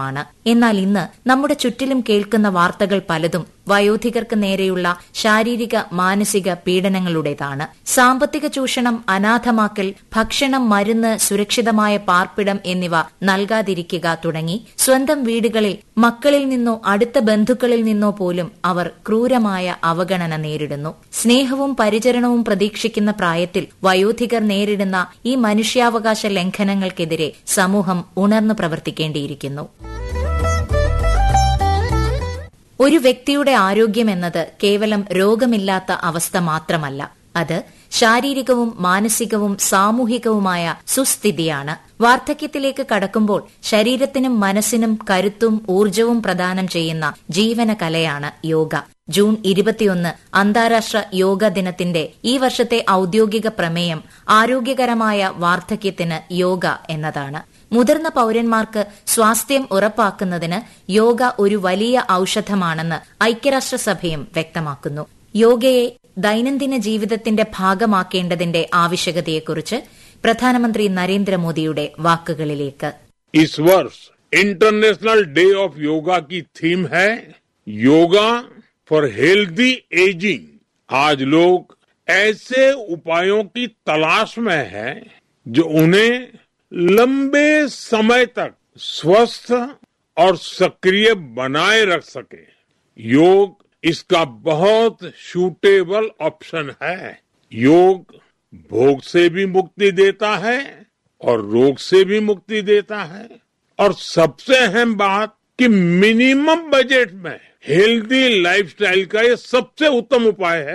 ആണ് എന്നാൽ ഇന്ന് നമ്മുടെ ചുറ്റിലും കേൾക്കുന്ന വാർത്തകൾ പലതും വയോധികർക്ക് നേരെയുള്ള ശാരീരിക മാനസിക പീഡനങ്ങളുടേതാണ് സാമ്പത്തിക ചൂഷണം അനാഥമാക്കൽ ഭക്ഷണം മരുന്ന് സുരക്ഷിതമായ പാർപ്പിടം എന്നിവ നൽകാതിരിക്കുക തുടങ്ങി സ്വന്തം വീടുകളിൽ മക്കളിൽ നിന്നോ അടുത്ത ബന്ധുക്കളിൽ നിന്നോ പോലും അവർ ക്രൂരമായ അവഗണന നേരിടുന്നു സ്നേഹവും പരിചരണവും പ്രതീക്ഷിക്കുന്ന പ്രായത്തിൽ വയോധികർ നേരിടുന്ന ഈ മനുഷ്യാവകാശ ലംഘനങ്ങൾക്കെതിരെ സമൂഹം ഉണർന്നു പ്രവർത്തിക്കേണ്ടിയിരിക്കുന്നു ഒരു വ്യക്തിയുടെ ആരോഗ്യം എന്നത് കേവലം രോഗമില്ലാത്ത അവസ്ഥ മാത്രമല്ല അത് ശാരീരികവും മാനസികവും സാമൂഹികവുമായ സുസ്ഥിതിയാണ് വാർദ്ധക്യത്തിലേക്ക് കടക്കുമ്പോൾ ശരീരത്തിനും മനസ്സിനും കരുത്തും ഊർജവും പ്രദാനം ചെയ്യുന്ന ജീവന കലയാണ് യോഗ ജൂൺ ഇരുപത്തിയൊന്ന് അന്താരാഷ്ട്ര യോഗ ദിനത്തിന്റെ ഈ വർഷത്തെ ഔദ്യോഗിക പ്രമേയം ആരോഗ്യകരമായ വാർദ്ധക്യത്തിന് യോഗ എന്നതാണ് മുതിർന്ന പൌരന്മാർക്ക് സ്വാസ്ഥ്യം ഉറപ്പാക്കുന്നതിന് യോഗ ഒരു വലിയ ഔഷധമാണെന്ന് ഐക്യരാഷ്ട്രസഭയും വ്യക്തമാക്കുന്നു യോഗയെ ദൈനംദിന ജീവിതത്തിന്റെ ഭാഗമാക്കേണ്ടതിന്റെ ആവശ്യകതയെക്കുറിച്ച് പ്രധാനമന്ത്രി നരേന്ദ്രമോദിയുടെ വാക്കുകളിലേക്ക് इस वर्ष इंटरनेशनल डे ऑफ योगा की थीम है योगा फॉर हेल्दी एजिंग आज लोग ऐसे उपायों की तलाश में हैं जो उन्हें लंबे समय तक स्वस्थ और सक्रिय बनाए रख सके योग इसका बहुत सूटेबल ऑप्शन है योग भोग से भी मुक्ति देता है और रोग से भी मुक्ति देता है और सबसे अहम बात कि मिनिमम बजट में हेल्दी लाइफस्टाइल का ये सबसे उत्तम उपाय है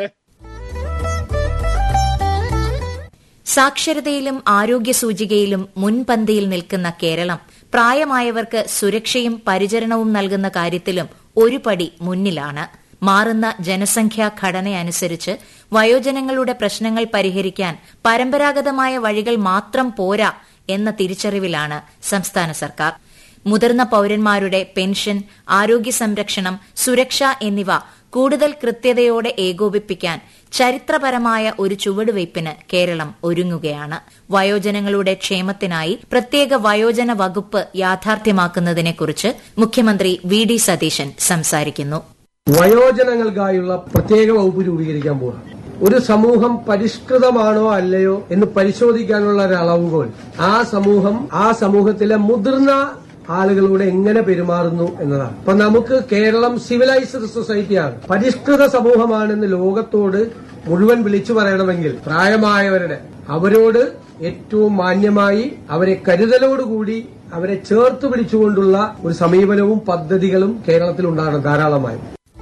സാക്ഷരതയിലും ആരോഗ്യ സൂചികയിലും മുൻപന്തിയിൽ നിൽക്കുന്ന കേരളം പ്രായമായവർക്ക് സുരക്ഷയും പരിചരണവും നൽകുന്ന കാര്യത്തിലും ഒരു പടി മുന്നിലാണ് മാറുന്ന ജനസംഖ്യാ ഘടനയനുസരിച്ച് വയോജനങ്ങളുടെ പ്രശ്നങ്ങൾ പരിഹരിക്കാൻ പരമ്പരാഗതമായ വഴികൾ മാത്രം പോരാ എന്ന തിരിച്ചറിവിലാണ് സംസ്ഥാന സർക്കാർ മുതിർന്ന പൌരന്മാരുടെ പെൻഷൻ ആരോഗ്യ സംരക്ഷണം സുരക്ഷ എന്നിവ കൂടുതൽ കൃത്യതയോടെ ഏകോപിപ്പിക്കാൻ ചരിത്രപരമായ ഒരു ചുവടുവയ്പ്പിന് കേരളം ഒരുങ്ങുകയാണ് വയോജനങ്ങളുടെ ക്ഷേമത്തിനായി പ്രത്യേക വയോജന വകുപ്പ് യാഥാർത്ഥ്യമാക്കുന്നതിനെക്കുറിച്ച് മുഖ്യമന്ത്രി വി ഡി സതീശൻ സംസാരിക്കുന്നു വയോജനങ്ങൾക്കായുള്ള പ്രത്യേക വകുപ്പ് രൂപീകരിക്കാൻ പോവുകയാണ് ഒരു സമൂഹം പരിഷ്കൃതമാണോ അല്ലയോ എന്ന് പരിശോധിക്കാനുള്ള ഒരു അളവുകോൽ ആ സമൂഹം ആ സമൂഹത്തിലെ മുതിർന്ന ആളുകളോട് എങ്ങനെ പെരുമാറുന്നു എന്നതാണ് അപ്പൊ നമുക്ക് കേരളം സിവിലൈസ്ഡ് സൊസൈറ്റിയാണ് പരിഷ്കൃത സമൂഹമാണെന്ന് ലോകത്തോട് മുഴുവൻ വിളിച്ചു പറയണമെങ്കിൽ പ്രായമായവരുടെ അവരോട് ഏറ്റവും മാന്യമായി അവരെ കരുതലോടുകൂടി അവരെ ചേർത്ത് പിടിച്ചുകൊണ്ടുള്ള ഒരു സമീപനവും പദ്ധതികളും കേരളത്തിൽ ഉണ്ടാകണം ധാരാളമായി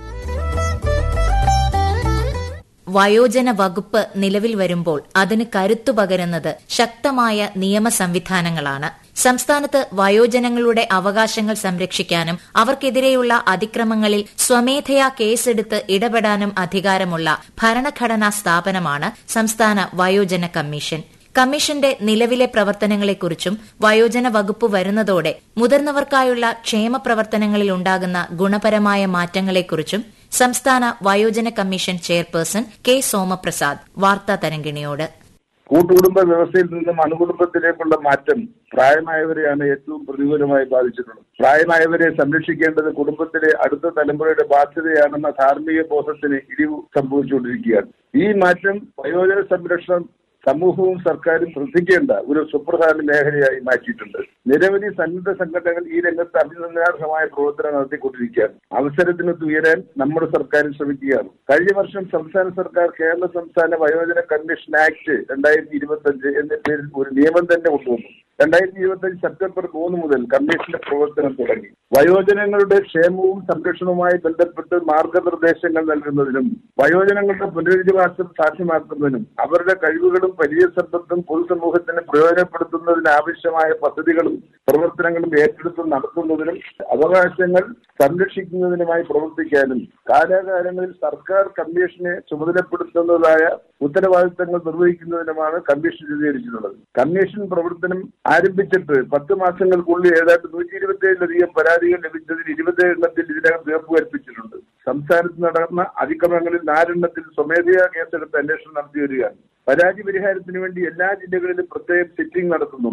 വയോജന വകുപ്പ് നിലവിൽ വരുമ്പോൾ അതിന് കരുത്തു പകരുന്നത് ശക്തമായ നിയമ സംവിധാനങ്ങളാണ് സംസ്ഥാനത്ത് വയോജനങ്ങളുടെ അവകാശങ്ങൾ സംരക്ഷിക്കാനും അവർക്കെതിരെയുള്ള അതിക്രമങ്ങളിൽ സ്വമേധയാ കേസെടുത്ത് ഇടപെടാനും അധികാരമുള്ള ഭരണഘടനാ സ്ഥാപനമാണ് സംസ്ഥാന വയോജന കമ്മീഷൻ കമ്മീഷന്റെ നിലവിലെ പ്രവർത്തനങ്ങളെക്കുറിച്ചും വയോജന വകുപ്പ് വരുന്നതോടെ മുതിർന്നവർക്കായുള്ള ക്ഷേമ പ്രവർത്തനങ്ങളിൽ ഉണ്ടാകുന്ന ഗുണപരമായ മാറ്റങ്ങളെക്കുറിച്ചും സംസ്ഥാന വയോജന കമ്മീഷൻ ചെയർപേഴ്സൺ കെ സോമപ്രസാദ് വാർത്താ തരംഗിണിയോട് കൂട്ടുകുടുംബ വ്യവസ്ഥയിൽ നിന്നും അണുകുടുംബത്തിലേക്കുള്ള മാറ്റം പ്രായമായവരെയാണ് ഏറ്റവും പ്രതികൂലമായി ബാധിച്ചിട്ടുള്ളത് പ്രായമായവരെ സംരക്ഷിക്കേണ്ടത് കുടുംബത്തിലെ അടുത്ത തലമുറയുടെ ബാധ്യതയാണെന്ന ധാർമ്മിക ബോധത്തിന് ഇടിവ് സംഭവിച്ചുകൊണ്ടിരിക്കുകയാണ് ഈ മാറ്റം വയോജന സംരക്ഷണം സമൂഹവും സർക്കാരും ശ്രദ്ധിക്കേണ്ട ഒരു സുപ്രധാന മേഖലയായി മാറ്റിയിട്ടുണ്ട് നിരവധി സന്നദ്ധ സംഘടനകൾ ഈ രംഗത്ത് അഭിനന്ദനാർഹമായ പ്രവർത്തനം നടത്തിക്കൊണ്ടിരിക്കുകയാണ് അവസരത്തിനൊത്ത് ഉയരാൻ നമ്മുടെ സർക്കാരും ശ്രമിക്കുകയാണ് കഴിഞ്ഞ വർഷം സംസ്ഥാന സർക്കാർ കേരള സംസ്ഥാന വയോജന കമ്മീഷൻ ആക്ട് രണ്ടായിരത്തി ഇരുപത്തി അഞ്ച് എന്ന പേരിൽ ഒരു നിയമം തന്നെ കൊണ്ടുവന്നു രണ്ടായിരത്തി ഇരുപത്തി അഞ്ച് സെപ്റ്റംബർ മൂന്ന് മുതൽ കമ്മീഷന്റെ പ്രവർത്തനം തുടങ്ങി വയോജനങ്ങളുടെ ക്ഷേമവും സംരക്ഷണവുമായി ബന്ധപ്പെട്ട് മാർഗനിർദ്ദേശങ്ങൾ നൽകുന്നതിനും വയോജനങ്ങളുടെ പുനരധിവാസം സാധ്യമാക്കുന്നതിനും അവരുടെ കഴിവുകളും പരിചയസമ്പത്തും പൊതുസമൂഹത്തിന് പ്രയോജനപ്പെടുത്തുന്നതിനാവശ്യമായ പദ്ധതികളും പ്രവർത്തനങ്ങളും ഏറ്റെടുത്ത് നടത്തുന്നതിനും അവകാശങ്ങൾ സംരക്ഷിക്കുന്നതിനുമായി പ്രവർത്തിക്കാനും കാലാകാലങ്ങളിൽ സർക്കാർ കമ്മീഷനെ ചുമതലപ്പെടുത്തുന്നതായ ഉത്തരവാദിത്തങ്ങൾ നിർവഹിക്കുന്നതിനുമാണ് കമ്മീഷൻ രൂപീകരിച്ചിട്ടുള്ളത് കമ്മീഷൻ പ്രവർത്തനം ആരംഭിച്ചിട്ട് പത്ത് മാസങ്ങൾക്കുള്ളിൽ ഏതാണ്ട് നൂറ്റി ഇരുപത്തിയേഴിലധികം പരാതികൾ ലഭിച്ചതിൽ ഇരുപത്തേഴ് എണ്ണത്തിൽ ഇതിനകം തീർപ്പ് കൽപ്പിച്ചിട്ടുണ്ട് സംസ്ഥാനത്ത് നടന്ന അതിക്രമങ്ങളിൽ നാലെണ്ണത്തിൽ സ്വമേധയാ കേസെടുത്ത് അന്വേഷണം നടത്തി വരികയാണ് പരാതി പരിഹാരത്തിന് വേണ്ടി എല്ലാ ജില്ലകളിലും പ്രത്യേകം സിറ്റിംഗ് നടത്തുന്നുണ്ട്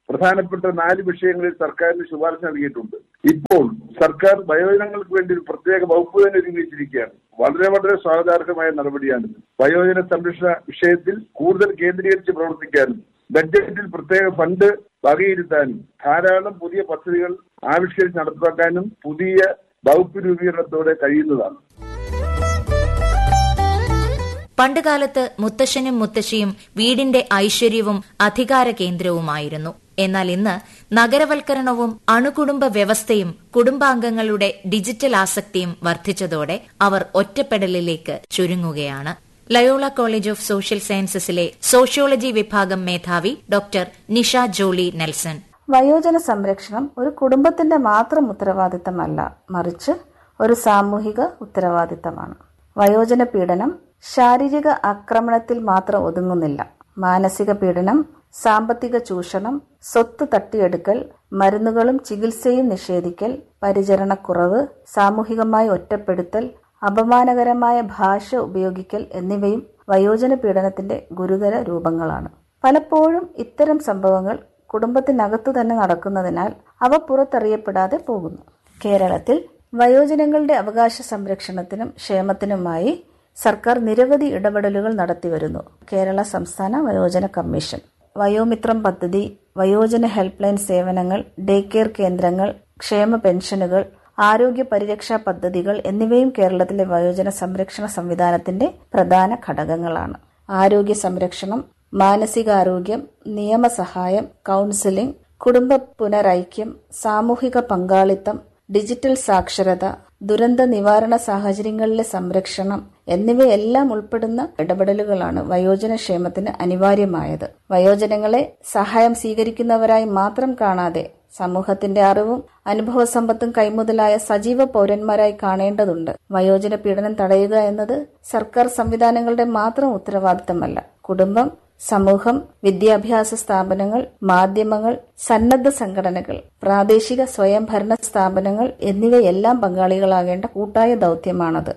പ്രധാനപ്പെട്ട നാല് വിഷയങ്ങളിൽ സർക്കാരിന് ശുപാർശ നൽകിയിട്ടുണ്ട് ഇപ്പോൾ സർക്കാർ വയോജനങ്ങൾക്ക് വേണ്ടി ഒരു പ്രത്യേക വകുപ്പ് തന്നെ ഒരുങ്ങിച്ചിരിക്കുകയാണ് വളരെ വളരെ സ്വാഗതാർഹമായ നടപടിയാണിത് വയോജന സംരക്ഷണ വിഷയത്തിൽ കൂടുതൽ കേന്ദ്രീകരിച്ച് പ്രവർത്തിക്കാനും ബഡ്ജറ്റിൽ പ്രത്യേക ഫണ്ട് വകയിരുത്താനും ധാരാളം പുതിയ പദ്ധതികൾ ആവിഷ്കരിച്ച് നടപ്പാക്കാനും പുതിയ വകുപ്പ് രൂപീകരണത്തോടെ കഴിയുന്നതാണ് പണ്ടുകാലത്ത് മുത്തശ്ശനും മുത്തശ്ശിയും വീടിന്റെ ഐശ്വര്യവും അധികാര കേന്ദ്രവുമായിരുന്നു എന്നാൽ ഇന്ന് നഗരവൽക്കരണവും അണുകുടുംബ വ്യവസ്ഥയും കുടുംബാംഗങ്ങളുടെ ഡിജിറ്റൽ ആസക്തിയും വർദ്ധിച്ചതോടെ അവർ ഒറ്റപ്പെടലിലേക്ക് ചുരുങ്ങുകയാണ് ലയോള കോളേജ് ഓഫ് സോഷ്യൽ സയൻസസിലെ സോഷ്യോളജി വിഭാഗം മേധാവി ഡോക്ടർ നിഷ ജോളി നെൽസൺ വയോജന സംരക്ഷണം ഒരു കുടുംബത്തിന്റെ മാത്രം ഉത്തരവാദിത്തമല്ല മറിച്ച് ഒരു സാമൂഹിക ഉത്തരവാദിത്തമാണ് വയോജന പീഡനം ശാരീരിക ആക്രമണത്തിൽ മാത്രം ഒതുങ്ങുന്നില്ല മാനസിക പീഡനം സാമ്പത്തിക ചൂഷണം സ്വത്ത് തട്ടിയെടുക്കൽ മരുന്നുകളും ചികിത്സയും നിഷേധിക്കൽ പരിചരണക്കുറവ് സാമൂഹികമായ ഒറ്റപ്പെടുത്തൽ അപമാനകരമായ ഭാഷ ഉപയോഗിക്കൽ എന്നിവയും വയോജന പീഡനത്തിന്റെ ഗുരുതര രൂപങ്ങളാണ് പലപ്പോഴും ഇത്തരം സംഭവങ്ങൾ കുടുംബത്തിനകത്തു തന്നെ നടക്കുന്നതിനാൽ അവ പുറത്തറിയപ്പെടാതെ പോകുന്നു കേരളത്തിൽ വയോജനങ്ങളുടെ അവകാശ സംരക്ഷണത്തിനും ക്ഷേമത്തിനുമായി സർക്കാർ നിരവധി ഇടപെടലുകൾ നടത്തിവരുന്നു കേരള സംസ്ഥാന വയോജന കമ്മീഷൻ വയോമിത്രം പദ്ധതി വയോജന ഹെൽപ്പ് ലൈൻ സേവനങ്ങൾ ഡേ കെയർ കേന്ദ്രങ്ങൾ ക്ഷേമ പെൻഷനുകൾ ആരോഗ്യ പരിരക്ഷാ പദ്ധതികൾ എന്നിവയും കേരളത്തിലെ വയോജന സംരക്ഷണ സംവിധാനത്തിന്റെ പ്രധാന ഘടകങ്ങളാണ് ആരോഗ്യ സംരക്ഷണം മാനസികാരോഗ്യം നിയമസഹായം കൌൺസിലിംഗ് കുടുംബ പുനരൈക്യം സാമൂഹിക പങ്കാളിത്തം ഡിജിറ്റൽ സാക്ഷരത ദുരന്ത നിവാരണ സാഹചര്യങ്ങളിലെ സംരക്ഷണം എന്നിവയെല്ലാം ഉൾപ്പെടുന്ന ഇടപെടലുകളാണ് വയോജന ക്ഷേമത്തിന് അനിവാര്യമായത് വയോജനങ്ങളെ സഹായം സ്വീകരിക്കുന്നവരായി മാത്രം കാണാതെ സമൂഹത്തിന്റെ അറിവും അനുഭവ സമ്പത്തും കൈമുതലായ സജീവ പൗരന്മാരായി കാണേണ്ടതുണ്ട് വയോജന പീഡനം തടയുക എന്നത് സർക്കാർ സംവിധാനങ്ങളുടെ മാത്രം ഉത്തരവാദിത്തമല്ല കുടുംബം സമൂഹം വിദ്യാഭ്യാസ സ്ഥാപനങ്ങൾ മാധ്യമങ്ങൾ സന്നദ്ധ സംഘടനകൾ പ്രാദേശിക സ്വയംഭരണ സ്ഥാപനങ്ങൾ എന്നിവയെല്ലാം പങ്കാളികളാകേണ്ട കൂട്ടായ ദൌത്യമാണത്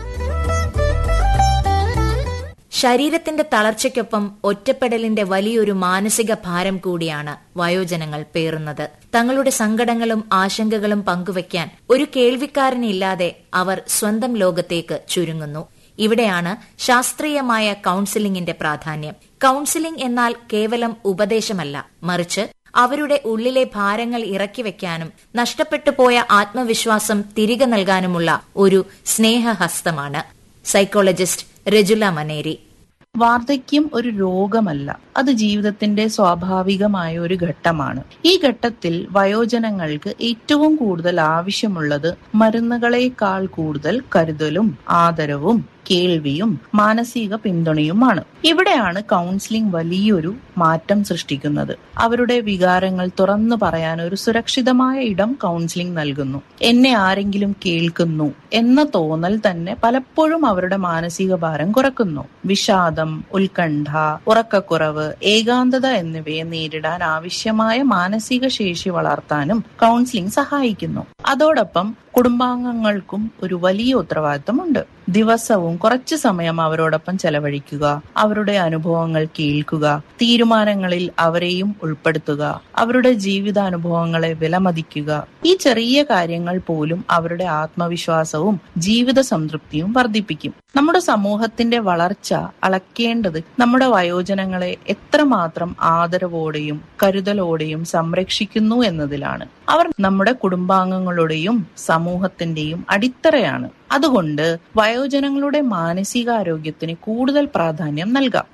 ശരീരത്തിന്റെ തളർച്ചയ്ക്കൊപ്പം ഒറ്റപ്പെടലിന്റെ വലിയൊരു മാനസിക ഭാരം കൂടിയാണ് വയോജനങ്ങൾ പേറുന്നത് തങ്ങളുടെ സങ്കടങ്ങളും ആശങ്കകളും പങ്കുവയ്ക്കാൻ ഒരു കേൾവിക്കാരനില്ലാതെ അവർ സ്വന്തം ലോകത്തേക്ക് ചുരുങ്ങുന്നു ഇവിടെയാണ് ശാസ്ത്രീയമായ കൌൺസിലിംഗിന്റെ പ്രാധാന്യം കൌൺസിലിംഗ് എന്നാൽ കേവലം ഉപദേശമല്ല മറിച്ച് അവരുടെ ഉള്ളിലെ ഭാരങ്ങൾ ഇറക്കിവെക്കാനും നഷ്ടപ്പെട്ടു പോയ ആത്മവിശ്വാസം തിരികെ നൽകാനുമുള്ള ഒരു സ്നേഹഹസ്തമാണ് സൈക്കോളജിസ്റ്റ് രജുല മനേരി വാർദ്ധക്യം ഒരു രോഗമല്ല അത് ജീവിതത്തിന്റെ സ്വാഭാവികമായ ഒരു ഘട്ടമാണ് ഈ ഘട്ടത്തിൽ വയോജനങ്ങൾക്ക് ഏറ്റവും കൂടുതൽ ആവശ്യമുള്ളത് മരുന്നുകളേക്കാൾ കൂടുതൽ കരുതലും ആദരവും കേൾവിയും മാനസിക പിന്തുണയുമാണ് ഇവിടെയാണ് കൗൺസിലിംഗ് വലിയൊരു മാറ്റം സൃഷ്ടിക്കുന്നത് അവരുടെ വികാരങ്ങൾ തുറന്നു പറയാൻ ഒരു സുരക്ഷിതമായ ഇടം കൗൺസിലിംഗ് നൽകുന്നു എന്നെ ആരെങ്കിലും കേൾക്കുന്നു എന്ന തോന്നൽ തന്നെ പലപ്പോഴും അവരുടെ മാനസിക ഭാരം കുറക്കുന്നു വിഷാദം ഉത്കണ്ഠ ഉറക്കക്കുറവ് ഏകാന്തത എന്നിവയെ നേരിടാൻ ആവശ്യമായ മാനസിക ശേഷി വളർത്താനും കൗൺസിലിംഗ് സഹായിക്കുന്നു അതോടൊപ്പം കുടുംബാംഗങ്ങൾക്കും ഒരു വലിയ ഉത്തരവാദിത്തമുണ്ട് ദിവസവും കുറച്ചു സമയം അവരോടൊപ്പം ചെലവഴിക്കുക അവരുടെ അനുഭവങ്ങൾ കേൾക്കുക തീരുമാനങ്ങളിൽ അവരെയും ഉൾപ്പെടുത്തുക അവരുടെ ജീവിതാനുഭവങ്ങളെ വിലമതിക്കുക ഈ ചെറിയ കാര്യങ്ങൾ പോലും അവരുടെ ആത്മവിശ്വാസവും ജീവിത സംതൃപ്തിയും വർദ്ധിപ്പിക്കും നമ്മുടെ സമൂഹത്തിന്റെ വളർച്ച അളക്കേണ്ടത് നമ്മുടെ വയോജനങ്ങളെ എത്രമാത്രം ആദരവോടെയും കരുതലോടെയും സംരക്ഷിക്കുന്നു എന്നതിലാണ് അവർ നമ്മുടെ കുടുംബാംഗങ്ങളുടെയും സമൂഹത്തിന്റെയും അടിത്തറയാണ് അതുകൊണ്ട് വയോജനങ്ങളുടെ മാനസികാരോഗ്യത്തിന് കൂടുതൽ പ്രാധാന്യം നൽകാം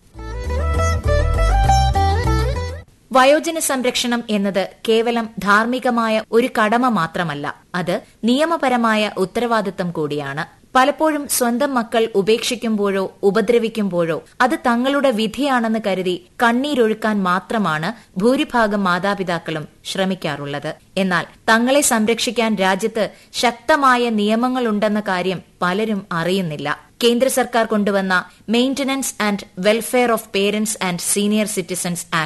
വയോജന സംരക്ഷണം എന്നത് കേവലം ധാർമ്മികമായ ഒരു കടമ മാത്രമല്ല അത് നിയമപരമായ ഉത്തരവാദിത്തം കൂടിയാണ് പലപ്പോഴും സ്വന്തം മക്കൾ ഉപേക്ഷിക്കുമ്പോഴോ ഉപദ്രവിക്കുമ്പോഴോ അത് തങ്ങളുടെ വിധിയാണെന്ന് കരുതി കണ്ണീരൊഴുക്കാൻ മാത്രമാണ് ഭൂരിഭാഗം മാതാപിതാക്കളും ശ്രമിക്കാറുള്ളത് എന്നാൽ തങ്ങളെ സംരക്ഷിക്കാൻ രാജ്യത്ത് ശക്തമായ നിയമങ്ങളുണ്ടെന്ന കാര്യം പലരും അറിയുന്നില്ല കേന്ദ്ര സർക്കാർ കൊണ്ടുവന്ന maintenance and welfare of parents and senior citizens act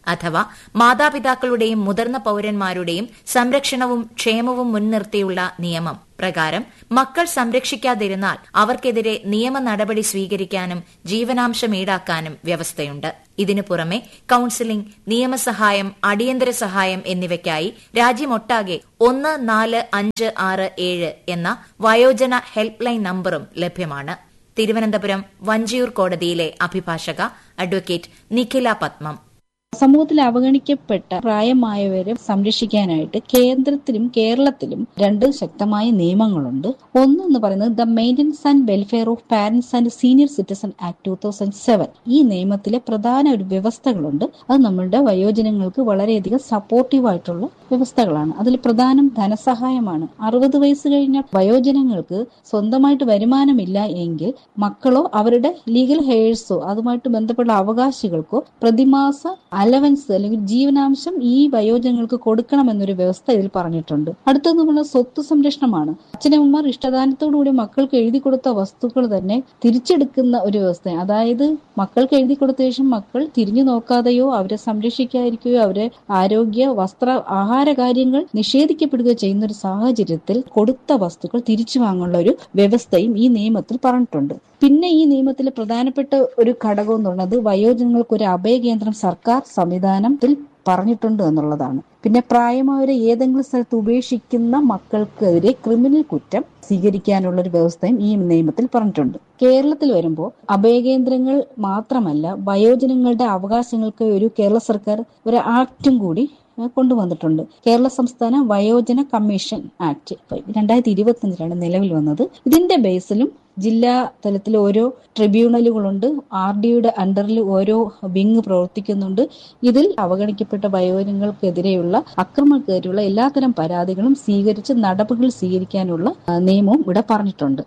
അഥവാ മാതാപിതാക്കളുടെയും മുതിർന്ന പൌരന്മാരുടെയും സംരക്ഷണവും ക്ഷേമവും മുൻനിർത്തിയുള്ള നിയമം പ്രകാരം മക്കൾ സംരക്ഷിക്കാതിരുന്നാൽ അവർക്കെതിരെ നിയമ നടപടി സ്വീകരിക്കാനും ജീവനാംശം ഈടാക്കാനും വ്യവസ്ഥയുണ്ട് ഇതിനു പുറമെ കൌൺസിലിംഗ് നിയമസഹായം അടിയന്തര സഹായം എന്നിവയ്ക്കായി രാജ്യമൊട്ടാകെ ഒന്ന് നാല് അഞ്ച് ആറ് ഏഴ് എന്ന വയോജന ഹെൽപ്പ് ലൈൻ നമ്പറും ലഭ്യമാണ് തിരുവനന്തപുരം വഞ്ചിയൂർ കോടതിയിലെ അഭിഭാഷക അഡ്വക്കേറ്റ് നിഖില പത്മം സമൂഹത്തിൽ അവഗണിക്കപ്പെട്ട പ്രായമായവരെ സംരക്ഷിക്കാനായിട്ട് കേന്ദ്രത്തിലും കേരളത്തിലും രണ്ട് ശക്തമായ നിയമങ്ങളുണ്ട് ഒന്ന് എന്ന് പറയുന്നത് the maintenance and welfare of parents and senior citizen act two thousand seven ഈ നിയമത്തിലെ പ്രധാന ഒരു വ്യവസ്ഥകളുണ്ട് അത് നമ്മളുടെ വയോജനങ്ങൾക്ക് വളരെയധികം സപ്പോർട്ടീവ് ആയിട്ടുള്ള വ്യവസ്ഥകളാണ് അതിൽ പ്രധാനം ധനസഹായമാണ് അറുപത് വയസ്സ് കഴിഞ്ഞ വയോജനങ്ങൾക്ക് സ്വന്തമായിട്ട് വരുമാനമില്ല എങ്കിൽ മക്കളോ അവരുടെ ലീഗൽ ഹെയേഴ്സോ അതുമായിട്ട് ബന്ധപ്പെട്ട അവകാശികൾക്കോ പ്രതിമാസ അലവൻസ് അല്ലെങ്കിൽ ജീവനാംശം ഈ വയോജനങ്ങൾക്ക് കൊടുക്കണമെന്നൊരു വ്യവസ്ഥ ഇതിൽ പറഞ്ഞിട്ടുണ്ട് അടുത്തത് പറഞ്ഞ സ്വത്ത് സംരക്ഷണമാണ് അച്ഛനമ്മമാർ ഇഷ്ടദാനത്തോടുകൂടി മക്കൾക്ക് എഴുതി കൊടുത്ത വസ്തുക്കൾ തന്നെ തിരിച്ചെടുക്കുന്ന ഒരു വ്യവസ്ഥ അതായത് മക്കൾക്ക് എഴുതി കൊടുത്ത ശേഷം മക്കൾ തിരിഞ്ഞു നോക്കാതെയോ അവരെ സംരക്ഷിക്കാതിരിക്കുകയോ അവരെ ആരോഗ്യ വസ്ത്ര ആഹാര കാര്യങ്ങൾ നിഷേധിക്കപ്പെടുകയോ ചെയ്യുന്ന ഒരു സാഹചര്യത്തിൽ കൊടുത്ത വസ്തുക്കൾ തിരിച്ചു വാങ്ങാനുള്ള ഒരു വ്യവസ്ഥയും ഈ നിയമത്തിൽ പറഞ്ഞിട്ടുണ്ട് പിന്നെ ഈ നിയമത്തിലെ പ്രധാനപ്പെട്ട ഒരു ഘടകം എന്ന് പറയുന്നത് വയോജനങ്ങൾക്ക് ഒരു അഭയകേന്ദ്രം സർക്കാർ സംവിധാനത്തിൽ പറഞ്ഞിട്ടുണ്ട് എന്നുള്ളതാണ് പിന്നെ പ്രായമായവരെ ഏതെങ്കിലും സ്ഥലത്ത് ഉപേക്ഷിക്കുന്ന മക്കൾക്കെതിരെ ക്രിമിനൽ കുറ്റം സ്വീകരിക്കാനുള്ള ഒരു വ്യവസ്ഥയും ഈ നിയമത്തിൽ പറഞ്ഞിട്ടുണ്ട് കേരളത്തിൽ വരുമ്പോൾ അഭയകേന്ദ്രങ്ങൾ മാത്രമല്ല വയോജനങ്ങളുടെ അവകാശങ്ങൾക്ക് ഒരു കേരള സർക്കാർ ഒരു ആക്ടും കൂടി കൊണ്ടുവന്നിട്ടുണ്ട് കേരള സംസ്ഥാന വയോജന കമ്മീഷൻ ആക്ട് രണ്ടായിരത്തി ഇരുപത്തിയഞ്ചിലാണ് നിലവിൽ വന്നത് ഇതിന്റെ ബേസിലും ജില്ലാ തലത്തിൽ ഓരോ ട്രിബ്യൂണലുകളുണ്ട് ആർ ഡിയുടെ അണ്ടറിൽ ഓരോ വിങ് പ്രവർത്തിക്കുന്നുണ്ട് ഇതിൽ അവഗണിക്കപ്പെട്ട വയോജനങ്ങൾക്കെതിരെയുള്ള അക്രമക്കെതിരെയുള്ള എല്ലാത്തരം പരാതികളും സ്വീകരിച്ച് നടപടികൾ സ്വീകരിക്കാനുള്ള നിയമവും ഇവിടെ പറഞ്ഞിട്ടുണ്ട്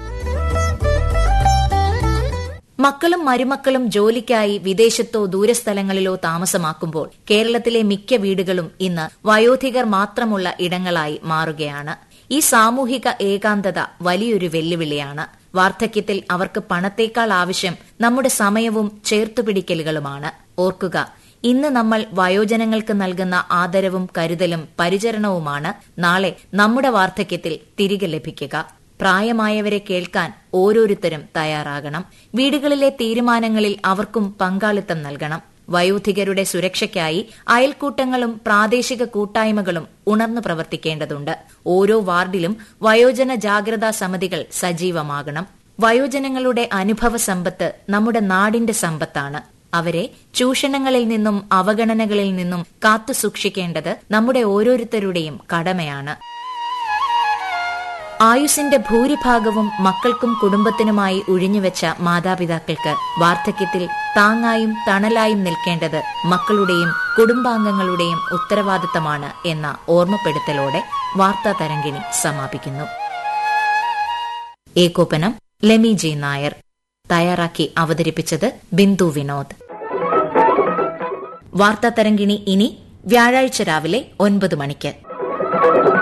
മക്കളും മരുമക്കളും ജോലിക്കായി വിദേശത്തോ ദൂരസ്ഥലങ്ങളിലോ താമസമാക്കുമ്പോൾ കേരളത്തിലെ മിക്ക വീടുകളും ഇന്ന് വയോധികർ മാത്രമുള്ള ഇടങ്ങളായി മാറുകയാണ് ഈ സാമൂഹിക ഏകാന്തത വലിയൊരു വെല്ലുവിളിയാണ് വാർദ്ധക്യത്തിൽ അവർക്ക് പണത്തേക്കാൾ ആവശ്യം നമ്മുടെ സമയവും ചേർത്തുപിടിക്കലുകളുമാണ് ഓർക്കുക ഇന്ന് നമ്മൾ വയോജനങ്ങൾക്ക് നൽകുന്ന ആദരവും കരുതലും പരിചരണവുമാണ് നാളെ നമ്മുടെ വാർദ്ധക്യത്തിൽ തിരികെ ലഭിക്കുക പ്രായമായവരെ കേൾക്കാൻ ഓരോരുത്തരും തയ്യാറാകണം വീടുകളിലെ തീരുമാനങ്ങളിൽ അവർക്കും പങ്കാളിത്തം നൽകണം വയോധികരുടെ സുരക്ഷയ്ക്കായി അയൽക്കൂട്ടങ്ങളും പ്രാദേശിക കൂട്ടായ്മകളും ഉണർന്നു പ്രവർത്തിക്കേണ്ടതുണ്ട് ഓരോ വാർഡിലും വയോജന ജാഗ്രതാ സമിതികൾ സജീവമാകണം വയോജനങ്ങളുടെ അനുഭവ സമ്പത്ത് നമ്മുടെ നാടിന്റെ സമ്പത്താണ് അവരെ ചൂഷണങ്ങളിൽ നിന്നും അവഗണനകളിൽ നിന്നും കാത്തുസൂക്ഷിക്കേണ്ടത് നമ്മുടെ ഓരോരുത്തരുടെയും കടമയാണ് ആയുസിന്റെ ഭൂരിഭാഗവും മക്കൾക്കും കുടുംബത്തിനുമായി ഒഴിഞ്ഞുവെച്ച മാതാപിതാക്കൾക്ക് വാർദ്ധക്യത്തിൽ താങ്ങായും തണലായും നിൽക്കേണ്ടത് മക്കളുടെയും കുടുംബാംഗങ്ങളുടെയും ഉത്തരവാദിത്തമാണ് എന്ന ഓർമ്മപ്പെടുത്തലോടെ വാർത്താ തരംഗിണി സമാപിക്കുന്നു ഏകോപനം ലെമി ജി നായർ തയ്യാറാക്കി അവതരിപ്പിച്ചത് ബിന്ദു വിനോദ് വാർത്താ തരംഗിണി ഇനി വ്യാഴാഴ്ച രാവിലെ ഒൻപത് മണിക്ക്